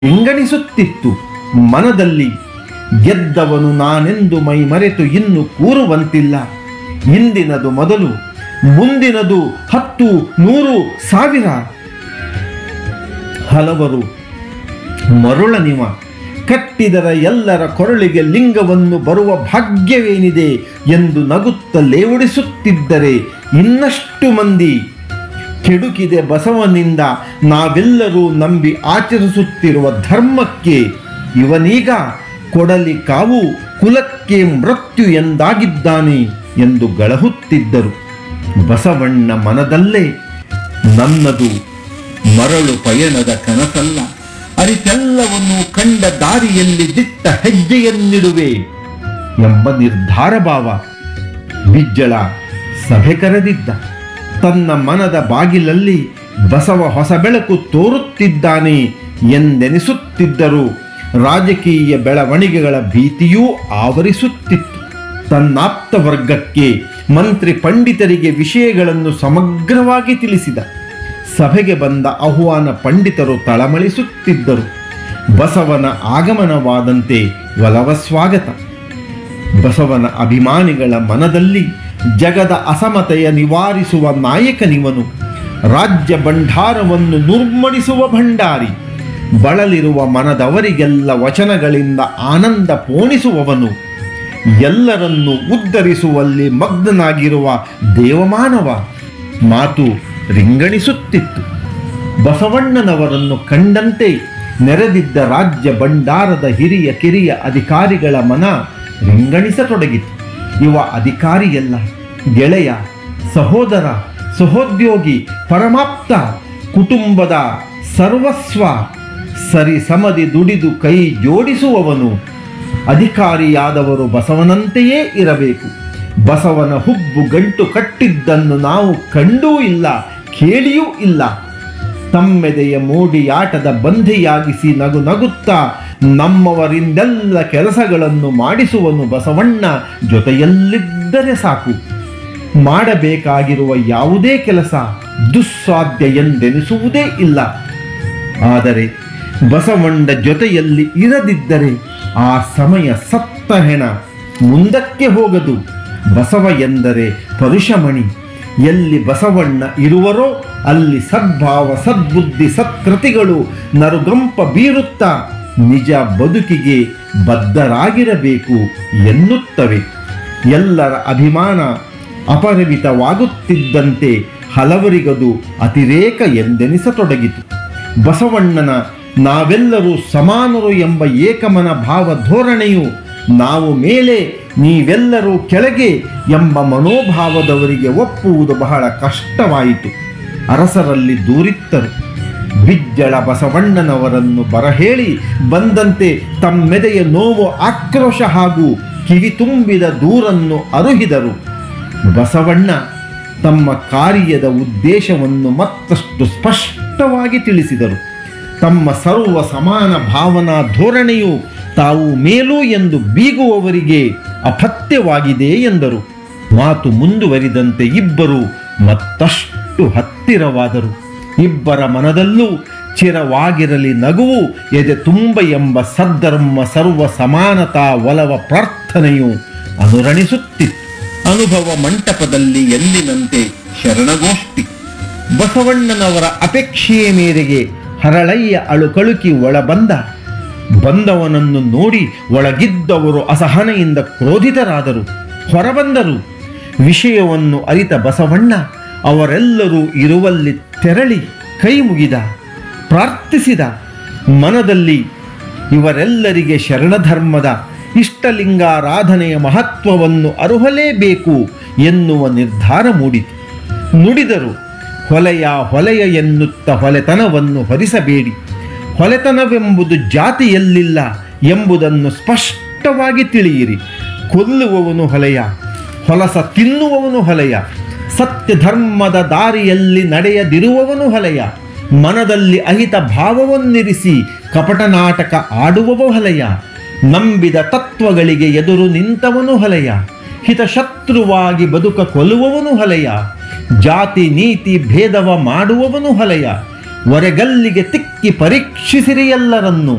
ವಿಂಗಡಿಸುತ್ತಿತ್ತು ಮನದಲ್ಲಿ ಗೆದ್ದವನು ನಾನೆಂದು ಮೈ ಮರೆತು ಇನ್ನು ಕೂರುವಂತಿಲ್ಲ ಇಂದಿನದು ಮೊದಲು ಮುಂದಿನದು ಹತ್ತು ನೂರು ಸಾವಿರ ಹಲವರು ಮರುಳನಿವ ಕಟ್ಟಿದರ ಎಲ್ಲರ ಕೊರಳಿಗೆ ಲಿಂಗವನ್ನು ಬರುವ ಭಾಗ್ಯವೇನಿದೆ ಎಂದು ನಗುತ್ತಲೇ ಉಡಿಸುತ್ತಿದ್ದರೆ ಇನ್ನಷ್ಟು ಮಂದಿ ಕೆಡುಕಿದೆ ಬಸವನಿಂದ ನಾವೆಲ್ಲರೂ ನಂಬಿ ಆಚರಿಸುತ್ತಿರುವ ಧರ್ಮಕ್ಕೆ ಇವನೀಗ ಕೊಡಲಿ ಕಾವು ಕುಲಕ್ಕೆ ಮೃತ್ಯು ಎಂದಾಗಿದ್ದಾನೆ ಎಂದು ಗಳಹುತ್ತಿದ್ದರು ಬಸವಣ್ಣ ಮನದಲ್ಲೇ ನನ್ನದು ಮರಳು ಪಯಣದ ಕನಸಲ್ಲ ಅರಿತೆಲ್ಲವನ್ನು ಕಂಡ ದಾರಿಯಲ್ಲಿ ದಿಟ್ಟ ಹೆಜ್ಜೆಯನ್ನಿಡುವೆ ಎಂಬ ನಿರ್ಧಾರ ಭಾವ ಬಿಜ್ಜಳ ಸಭೆ ಕರೆದಿದ್ದ ತನ್ನ ಮನದ ಬಾಗಿಲಲ್ಲಿ ಬಸವ ಹೊಸ ಬೆಳಕು ತೋರುತ್ತಿದ್ದಾನೆ ಎಂದೆನಿಸುತ್ತಿದ್ದರು ರಾಜಕೀಯ ಬೆಳವಣಿಗೆಗಳ ಭೀತಿಯೂ ಆವರಿಸುತ್ತಿತ್ತು ತನ್ನಾಪ್ತ ವರ್ಗಕ್ಕೆ ಮಂತ್ರಿ ಪಂಡಿತರಿಗೆ ವಿಷಯಗಳನ್ನು ಸಮಗ್ರವಾಗಿ ತಿಳಿಸಿದ ಸಭೆಗೆ ಬಂದ ಆಹ್ವಾನ ಪಂಡಿತರು ತಳಮಳಿಸುತ್ತಿದ್ದರು ಬಸವನ ಆಗಮನವಾದಂತೆ ಒಲವ ಸ್ವಾಗತ ಬಸವನ ಅಭಿಮಾನಿಗಳ ಮನದಲ್ಲಿ ಜಗದ ಅಸಮತೆಯ ನಿವಾರಿಸುವ ನಾಯಕನಿವನು ರಾಜ್ಯ ಭಂಡಾರವನ್ನು ನುರ್ಮಡಿಸುವ ಭಂಡಾರಿ ಬಳಲಿರುವ ಮನದವರಿಗೆಲ್ಲ ವಚನಗಳಿಂದ ಆನಂದ ಪೋಣಿಸುವವನು ಎಲ್ಲರನ್ನೂ ಉದ್ಧರಿಸುವಲ್ಲಿ ಮಗ್ನನಾಗಿರುವ ದೇವಮಾನವ ಮಾತು ರಿಂಗಣಿಸುತ್ತಿತ್ತು ಬಸವಣ್ಣನವರನ್ನು ಕಂಡಂತೆ ನೆರೆದಿದ್ದ ರಾಜ್ಯ ಭಂಡಾರದ ಹಿರಿಯ ಕಿರಿಯ ಅಧಿಕಾರಿಗಳ ಮನ ರಿಂಗಣಿಸತೊಡಗಿತು ಇವ ಅಧಿಕಾರಿಯಲ್ಲ ಗೆಳೆಯ ಸಹೋದರ ಸಹೋದ್ಯೋಗಿ ಪರಮಾಪ್ತ ಕುಟುಂಬದ ಸರ್ವಸ್ವ ಸರಿ ಸಮದಿ ದುಡಿದು ಕೈ ಜೋಡಿಸುವವನು ಅಧಿಕಾರಿಯಾದವರು ಬಸವನಂತೆಯೇ ಇರಬೇಕು ಬಸವನ ಹುಬ್ಬು ಗಂಟು ಕಟ್ಟಿದ್ದನ್ನು ನಾವು ಕಂಡೂ ಇಲ್ಲ ಕೇಳಿಯೂ ಇಲ್ಲ ತಮ್ಮೆದೆಯ ಮೋಡಿಯಾಟದ ಬಂಧಿಯಾಗಿಸಿ ನಗು ನಗುತ್ತಾ ನಮ್ಮವರಿಂದೆಲ್ಲ ಕೆಲಸಗಳನ್ನು ಮಾಡಿಸುವನು ಬಸವಣ್ಣ ಜೊತೆಯಲ್ಲಿದ್ದರೆ ಸಾಕು ಮಾಡಬೇಕಾಗಿರುವ ಯಾವುದೇ ಕೆಲಸ ದುಸ್ಸಾಧ್ಯ ಎಂದೆನಿಸುವುದೇ ಇಲ್ಲ ಆದರೆ ಬಸವಣ್ಣ ಜೊತೆಯಲ್ಲಿ ಇರದಿದ್ದರೆ ಆ ಸಮಯ ಸತ್ತ ಹೆಣ ಮುಂದಕ್ಕೆ ಹೋಗದು ಬಸವ ಎಂದರೆ ಪರುಷಮಣಿ ಎಲ್ಲಿ ಬಸವಣ್ಣ ಇರುವರೋ ಅಲ್ಲಿ ಸದ್ಭಾವ ಸದ್ಬುದ್ಧಿ ಸತ್ಕೃತಿಗಳು ನರುಗಂಪ ಬೀರುತ್ತಾ ನಿಜ ಬದುಕಿಗೆ ಬದ್ಧರಾಗಿರಬೇಕು ಎನ್ನುತ್ತವೆ ಎಲ್ಲರ ಅಭಿಮಾನ ಅಪರಿಮಿತವಾಗುತ್ತಿದ್ದಂತೆ ಹಲವರಿಗದು ಅತಿರೇಕ ಎಂದೆನಿಸತೊಡಗಿತು ಬಸವಣ್ಣನ ನಾವೆಲ್ಲರೂ ಸಮಾನರು ಎಂಬ ಏಕಮನ ಭಾವ ಧೋರಣೆಯು ನಾವು ಮೇಲೆ ನೀವೆಲ್ಲರೂ ಕೆಳಗೆ ಎಂಬ ಮನೋಭಾವದವರಿಗೆ ಒಪ್ಪುವುದು ಬಹಳ ಕಷ್ಟವಾಯಿತು ಅರಸರಲ್ಲಿ ದೂರಿತ್ತರು ಬಿಜ್ಜಳ ಬಸವಣ್ಣನವರನ್ನು ಬರಹೇಳಿ ಬಂದಂತೆ ತಮ್ಮೆದೆಯ ನೋವು ಆಕ್ರೋಶ ಹಾಗೂ ಕಿವಿ ತುಂಬಿದ ದೂರನ್ನು ಅರುಹಿದರು ಬಸವಣ್ಣ ತಮ್ಮ ಕಾರ್ಯದ ಉದ್ದೇಶವನ್ನು ಮತ್ತಷ್ಟು ಸ್ಪಷ್ಟವಾಗಿ ತಿಳಿಸಿದರು ತಮ್ಮ ಸರ್ವ ಸಮಾನ ಭಾವನಾ ಧೋರಣೆಯು ತಾವು ಮೇಲು ಎಂದು ಬೀಗುವವರಿಗೆ ಅಪಥ್ಯವಾಗಿದೆ ಎಂದರು ಮಾತು ಮುಂದುವರಿದಂತೆ ಇಬ್ಬರು ಮತ್ತಷ್ಟು ಹತ್ತಿರವಾದರು ಇಬ್ಬರ ಮನದಲ್ಲೂ ಚಿರವಾಗಿರಲಿ ನಗುವು ಎದೆ ತುಂಬ ಎಂಬ ಸದ್ಧರ್ಮ ಸರ್ವ ಸಮಾನತಾ ಒಲವ ಪ್ರಾರ್ಥನೆಯು ಅನುರಣಿಸುತ್ತಿತ್ತು ಅನುಭವ ಮಂಟಪದಲ್ಲಿ ಎಂದಿನಂತೆ ಶರಣಗೋಷ್ಠಿ ಬಸವಣ್ಣನವರ ಅಪೇಕ್ಷೆಯ ಮೇರೆಗೆ ಹರಳಯ್ಯ ಅಳುಕಳುಕಿ ಒಳಬಂದ ಬಂದವನನ್ನು ನೋಡಿ ಒಳಗಿದ್ದವರು ಅಸಹನೆಯಿಂದ ಕ್ರೋಧಿತರಾದರು ಹೊರಬಂದರು ವಿಷಯವನ್ನು ಅರಿತ ಬಸವಣ್ಣ ಅವರೆಲ್ಲರೂ ಇರುವಲ್ಲಿ ತೆರಳಿ ಕೈ ಮುಗಿದ ಪ್ರಾರ್ಥಿಸಿದ ಮನದಲ್ಲಿ ಇವರೆಲ್ಲರಿಗೆ ಶರಣಧರ್ಮದ ಇಷ್ಟಲಿಂಗಾರಾಧನೆಯ ಮಹತ್ವವನ್ನು ಅರುಹಲೇಬೇಕು ಎನ್ನುವ ನಿರ್ಧಾರ ಮೂಡಿತು ನುಡಿದರು ಹೊಲೆಯ ಹೊಲೆಯ ಎನ್ನುತ್ತ ಹೊಲೆತನವನ್ನು ಹೊರಿಸಬೇಡಿ ಹೊಲೆತನವೆಂಬುದು ಜಾತಿಯಲ್ಲಿಲ್ಲ ಎಂಬುದನ್ನು ಸ್ಪಷ್ಟವಾಗಿ ತಿಳಿಯಿರಿ ಕೊಲ್ಲುವವನು ಹೊಲೆಯ ಹೊಲಸ ತಿನ್ನುವವನು ಹೊಲೆಯ ಸತ್ಯ ಧರ್ಮದ ದಾರಿಯಲ್ಲಿ ನಡೆಯದಿರುವವನು ಹೊಲೆಯ ಮನದಲ್ಲಿ ಅಹಿತ ಭಾವವನ್ನಿರಿಸಿ ಕಪಟ ನಾಟಕ ಆಡುವವ ಹೊಲೆಯ ನಂಬಿದ ತತ್ವಗಳಿಗೆ ಎದುರು ನಿಂತವನು ಹೊಲೆಯ ಹಿತಶತ್ರುವಾಗಿ ಬದುಕ ಕೊಲ್ಲುವವನು ಹೊಲೆಯ ಜಾತಿ ನೀತಿ ಭೇದವ ಮಾಡುವವನು ಹೊಲೆಯ ಒರೆಗಲ್ಲಿಗೆ ತಿಕ್ಕಿ ಪರೀಕ್ಷಿಸಿರಿ ಎಲ್ಲರನ್ನು